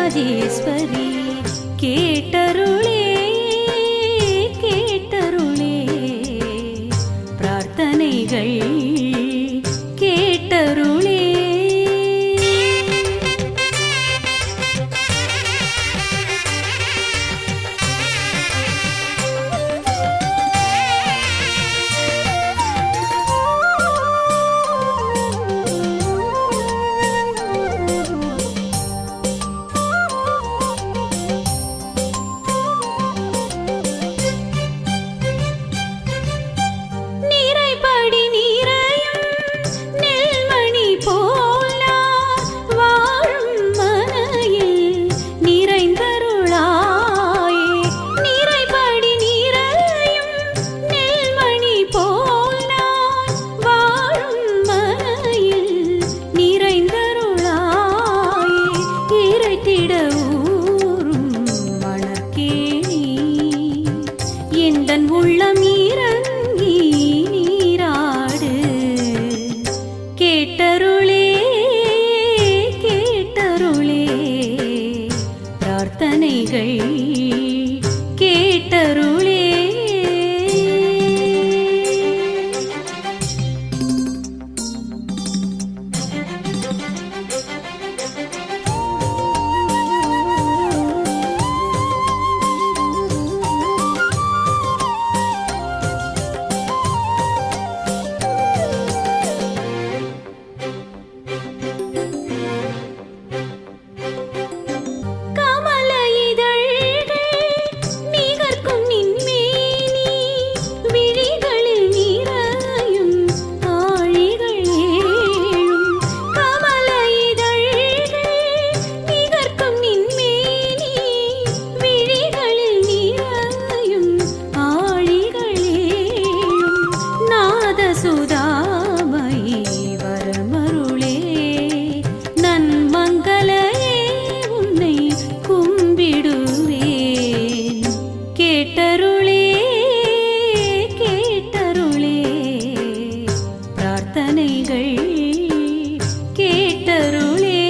ராஜராஜேஸ்வரி கேட்டருளே கேட்டருளே பிரார்த்தனைகள் கேட்டருளே நீரைப்படி நீரையும் நெல்மணி போலா வாழும் மனையில் நிறைந்தருளாயே நீரைப்படி நீரையும் நெல்மணி போலா வாழும் மனையில் நிறைந்தருளாயே இறைத்திட ஊரும் மணக்கேணி எந்தன் உள்ளம் இறங்கி நீராடு கேட்டருளே கேட்டருளே பிரார்த்தனைகள் கேட்டருளே கமல இதழ்கள் நிகர்க்கும் நின்மேனி விழிகளில் நீராயும் ஆழிகள் ஏழும் கமல இதழ்கள் நிகர்க்கும் நின்மேனி விழிகளில் நீராயும் ஆழிகள் ஏழும் நாதசுதாமயி வரமருளே நன்மங்களையே உன்னை கும்பிடுவேன் கேட்டருளே கேட்டருளே பிரார்த்தனைகள் கேட்டருளே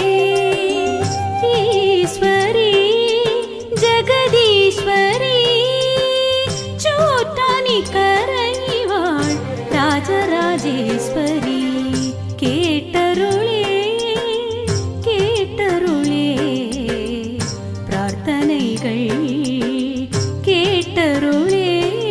ஈஸ்வரி ஜெகதீஸ்வரி சோட்டானி கரைவாள் ராஜராஜேஸ்வரி கேட்டருளே கேட்டருளே பிரார்த்தனைகள் கேட்டருளே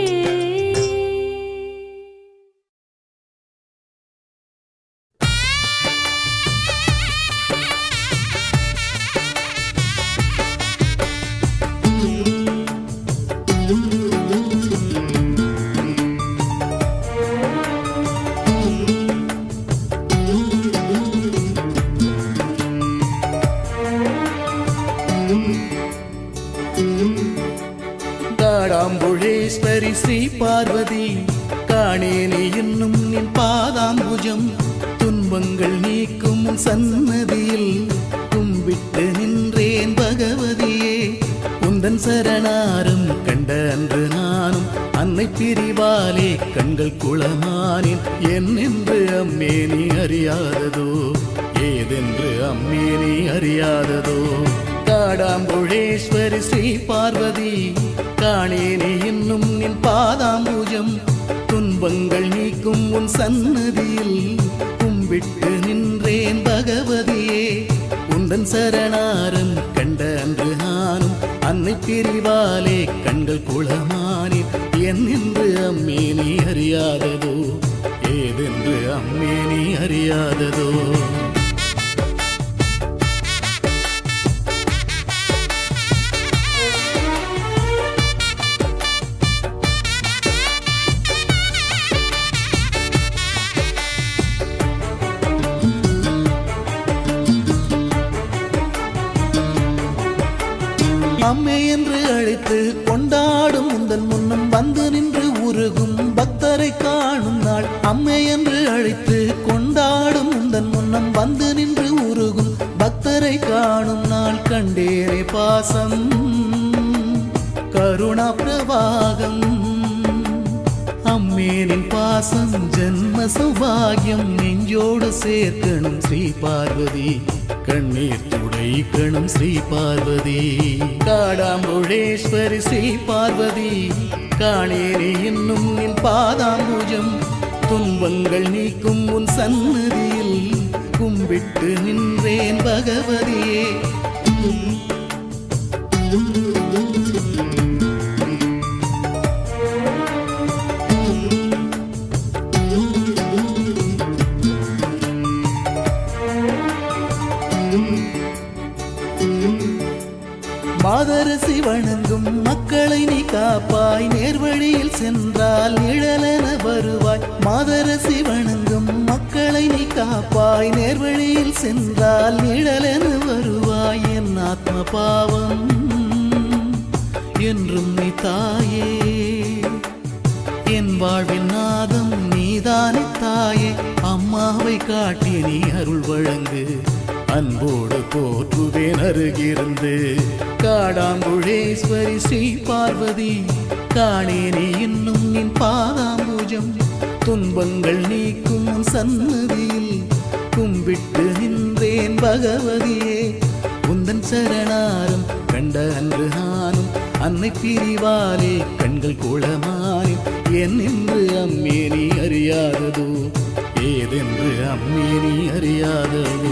காடாம்புழேஸ்வரி ஸ்ரீ பார்வதி காணேனே இன்னும் நின் பாதாம்புஜம் துன்பங்கள் நீக்கும் உன் சன்னதியில் கும்பிட்டு நின்றேன் பகவதியே உந்தன் சரணாரும் கண்ட அன்று நானும் அன்னை பிரிவாலே கண்கள் குளமானேன் என்னென்று அம்மே நீ அறியாததோ ஏதென்று அம்மே நீ அறியாததோ காடாம்புழேஸ்வரி ஸ்ரீ பார்வதி காணேனே இன்னும் நின் பாதாம்பூஜம் துன்பங்கள் நீக்கும் உன் சன்னதியில் கும்பிட்டு நின்றேன் பகவதியே உந்தன் சரணாரம் கண்ட அன்று நானும் அன்னை பிரிவாலே கண்கள் குளமானேன் என் என்று அம்மே நீ அறியாததோ ஏதென்று அம்மே நீ அறியாததோ அம்மே என்று அழைத்து கொண்டாடும் உந்தன் முன்னம் வந்து நின்று உருகும் பக்தரை காணும் நாள் அம்மே என்று அழைத்து கொண்டாடும் உந்தன் முன்னம் வந்து நின்று உருகும் பக்தரை காணும் நாள் கண்டேனே பாசம் கருணா பிரவாகம் அம்மே அம்மேனின் பாசம் ஜென்ம சௌபாகியம் நெஞ்சோடு சேர்க்கணும் ஸ்ரீ பார்வதி கண்ணீர் துடைக்கணும் ஸ்ரீ பார்வதி காடாம்புழேஸ்வரி ஸ்ரீ பார்வதி காணேரி இன்னும் நின் பாதாம்புஜம் துன்பங்கள் நீக்கும் உன் சன்னதியில் கும்பிட்டு நின்றேன் பகவதியே மாதரசி வணங்கும் மக்களை நீ காப்பாய் நேர்வழியில் சென்றால் நிழலென வருவாய் மாதரசி வணங்கும் மக்களை நீ காப்பாய் நேர்வழியில் சென்றால் நிழலென வருவாய் என் ஆத்ம பாவம் என்றும் நீ தாயே என் வாழ்வின் நாதம் நீதானே தாயே அம்மாவை காட்டி நீ அருள் வழங்கு அன்போடு போற்றுவேன் அருகிருந்து காடாம்புழேஸ்வரி ஸ்ரீ பார்வதி காணேனே இன்னும் நின் பாதாம்பூஜம் துன்பங்கள் நீக்கும் உன் சன்னதியில் கும்பிட்டு நின்றேன் பகவதியே உந்தன் சரணாரம் கண்ட அன்று நானும் அன்னை பிரிவாலே கண்கள் குளமானே என் என்று அம்மே நீ அறியாததோ ஏதென்று அம்மே நீ அறியாததோ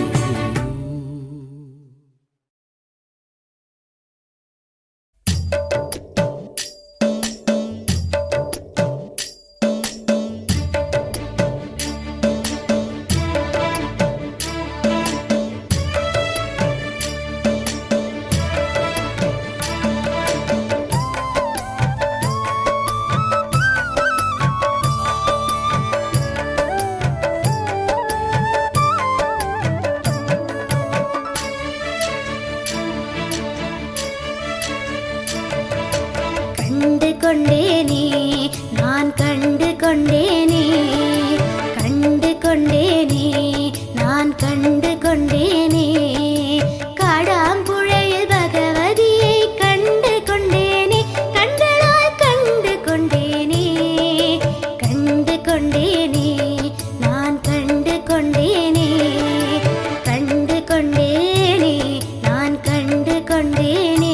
கண்டு கொண்டேனே நான் கண்டு கொண்டேனே கண்டு கொண்டேனே நான் கண்டு கொண்டேனே காடாம்புழையில் பகவதியை கண்டு கொண்டேனே கண்களால் கண்டு கொண்டேனே கண்டு கொண்டேனே நான் கண்டு கொண்டேனே கண்டு கொண்டேனே நான் கண்டு கொண்டேனே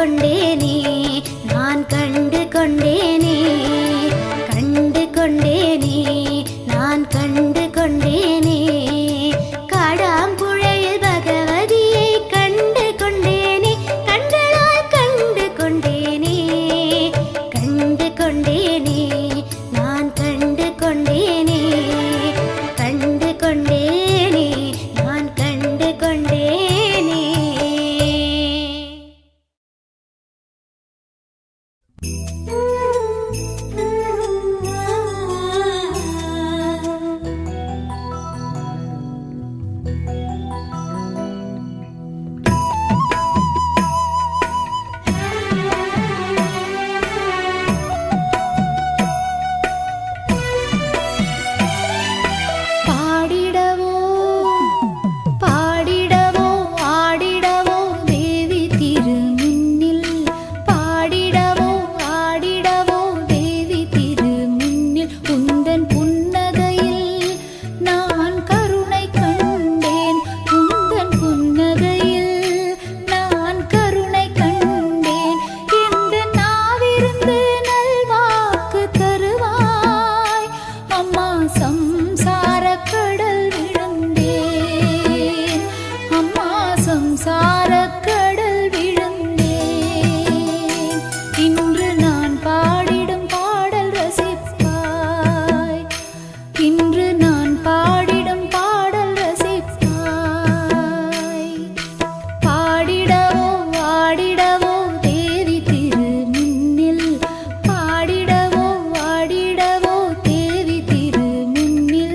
கொண்டேனே நான் கண்டு கொண்டேனே கண்டு கொண்டேனே நான் கண்டு கொண்டேனே காடாம்புழையில் பகவதியை கண்டு கொண்டேனே கண்களால் கண்டு கொண்டேனே கண்டு கொண்டேனே நான் கண்டு கொண்டேனே கண்டு கொண்டேனே நான் கண்டு கொண்டேனே பாடிடவோ பாடிடவோ ஆடிடவோ தேவி திருமுன்னில் பாடிடவோ ஆடிடவோ தேவி திருமுன்னில் உந்தன் புன்னகையில் நான் கருணை கண்டேன் உந்தன் புன்னகையில் நான் கருணை கண்டேன் இந்த நாவிருந்து நல்வாக்கு தருவாய் அம்மா சம்சார கடல் விழுந்தேன் அம்மா சம்சார கடல் விழுந்தேன் இன்று நான் பாடிடும் பாடல் ரசிப்பாய் இன்று நான் பாடிடும் பாடல் ரசிப்பாய் பாடிடவோ ஆடிடவோ தேவி திருமுன்னில் பாடிடவோ ஆடிடவோ தேவி திருமுன்னில்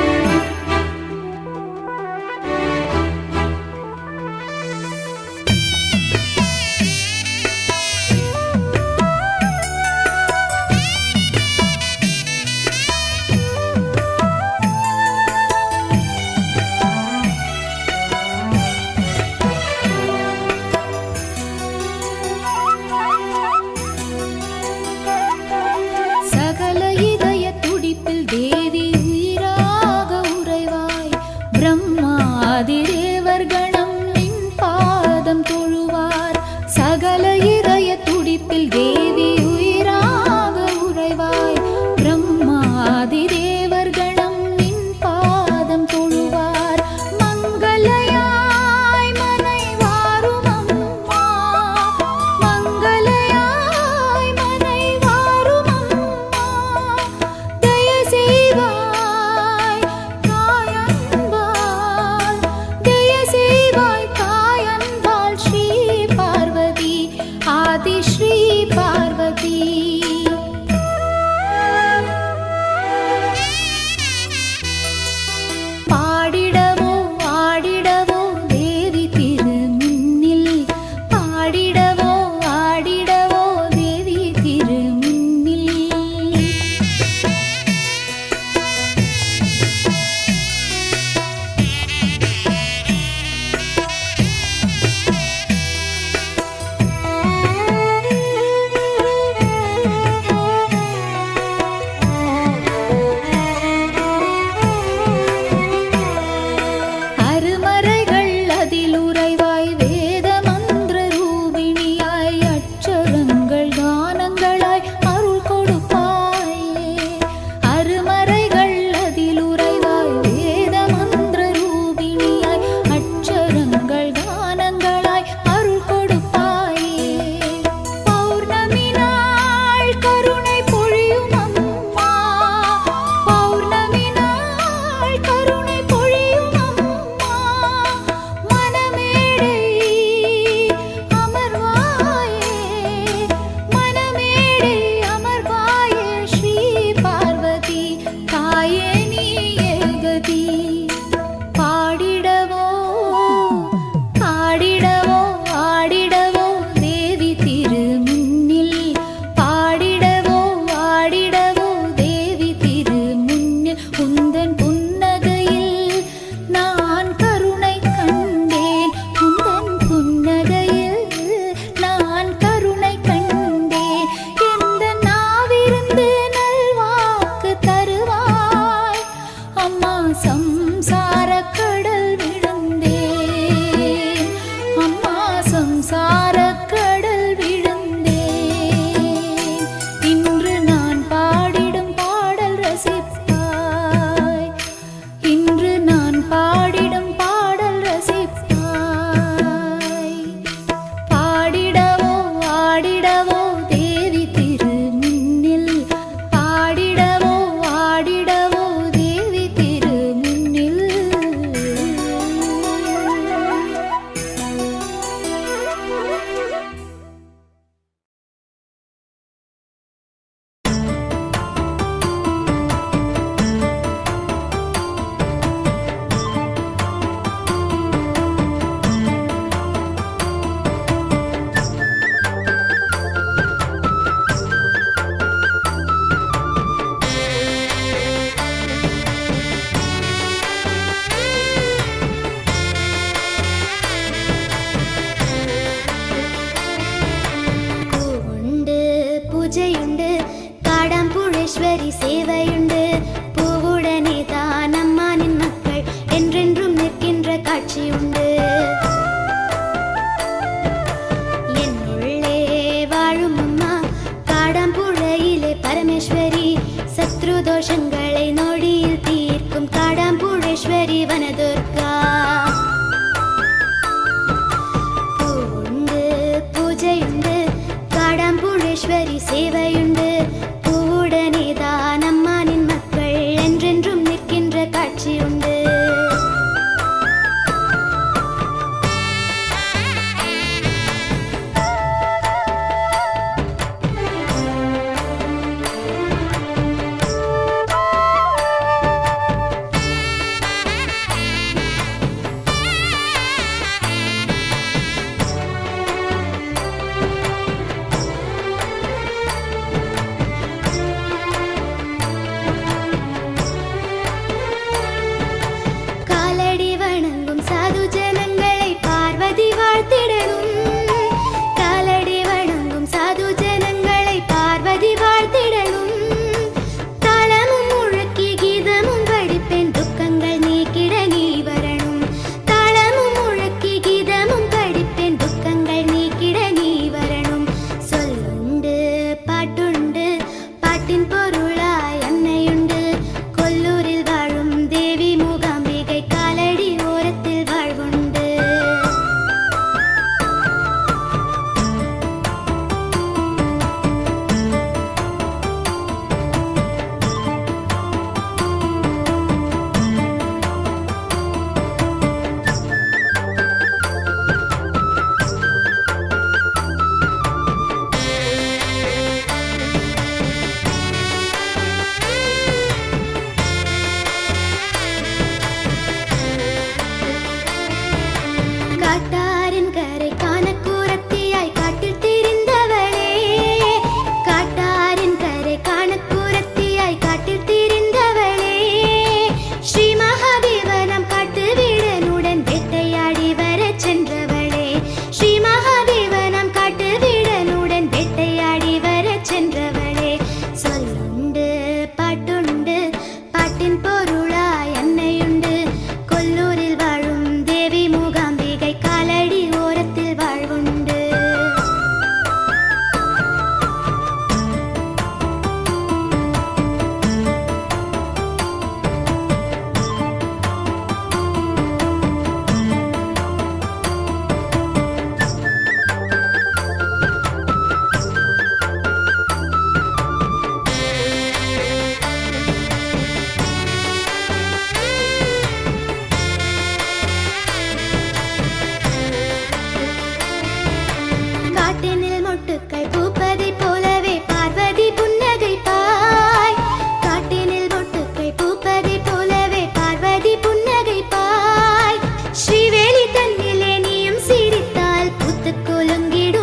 சகல இதய துடிப்பில் தேவி உயிராக உறைவாய் பிரம்மாதி தேவர் கணம் நின் பாதம் தொழுவார் சகல இதய துடிப்பில் தேவி உயிராக உறைவாய் பிரம்மாதி தேவர் கணம் நின் பாதம் தொழுவார் மங்களையாய் மனை வாரும் அம்மா மங்களையாய் மனை வாரும் அம்மா தய செய்வாய் காயன்பால் தய செய்வாய் காயன்பால் ஸ்ரீ பார்வதி ஆதி ஸ்ரீ பார்வதி பாடிடவோ ஆடிடவோ தேவி திருமுன்னில் பாடிடவோ ஆடிடவோ தேவி திருமுன்னில் அருமறைகள் அதில் உறைவாய் வேத மந்திர ரூபிணியாய் அச்சரங்கள் கானங்களாய் அருள் கொடுப்பாயே அருமறைகள் அதில் உறைவாய் வேத மந்திர ரூபிணியாய் அச்சரங்கள் கானங்களாய் அருள் கொடுப்பாயே பௌர்ணமி நாள் கருணை பொழியும் அம்மா பௌர்ணமி நாள் கருணை பொழியும் அம்மா மனமேடை அமர்வாயே மனமேடை அமர்வாயே ஸ்ரீ பார்வதி தாயே நீ ஏகதி பாடிடவோ பாடிடவோ ஆடிடவோ தேவி திருமுன்னில் பாடிடவோ ஆடிடவோ தேவி திருமுன்னில் உந்தன் புன்னகையில் நான் கருணை கண்டேன் உந்தன் புன்னகையில் நான் கருணை கண்டேன் எந்த நாவிருந்து நல்வாக்கு தருவாய் அம்மா சம்சார கடல் விழுந்தேன் அம்மா சம்சார கடல் தோஷங்களை நொடியில் தீர்க்கும் காடாம்புழேஸ்வரி வனதுர்கா பூவுண்டு பூஜையுண்டு காடாம்புழேஸ்வரி சேவையுண்டு பூவுடனே தான் அம்மானின் மக்கள் என்றென்றும் நிற்கின்ற காட்சியுண்டு காலடி வணங்கும் சாது ஜனங்களை பார்வதி வாழ்த்திடணும் காலடி வணங்கும் சாது ஜனங்களை பார்வதி வாழ்த்திடணும் தாளமும் முழக்கி கீதமும் படிப்பேன் துக்கங்கள் நீக்கிட நீ வரணும் தாளமும் முழக்கி கீதமும் படிப்பேன் துக்கங்கள் நீக்கிட நீ வரணும் சொல்லுண்டு பாட்டுண்டு பாட்டின் பொருளாய் அன்னையுண்டு கொல்லூரில் வாழும் தேவி மூகாம்பிகை காலடி ஓரத்தில் வாழ்வுண்டு காட்டாரின் கரை காண கூரத்தியாய் காட்டில் திரிந்தவளே காட்டாரின் கரை காண கூரத்தியாய் காட்டில் திரிந்தவளே ஸ்ரீ மகாதேவனம் காட்டு வீடனுடன் வேட்டையாடி வரச் சென்றவளே ஸ்ரீ மகாதேவனம் காட்டு வீடனுடன் வேட்டையாடி வரச் சென்றவளே சொல்லுண்டு பாட்டுண்டு பாட்டின் பொருளாய் அன்னையுண்டு கொல்லூரில் வாழும் தேவி மூகாம்பிகை காலடி ஓரத்தில் வாழ்வுண்டு காட்டினில் மொட்டுக்கள் பூப்பதைப் போலவே பார்வதி புன்னகைப்பாய் காட்டினில் மொட்டுக்கள் பூப்பதைப் போலவே பார்வதி புன்னகைப்பாய் ஸ்ரீவேலி தன்னிலே நீயும் சிரித்தால் பூத்துக் குலுங்கிடும்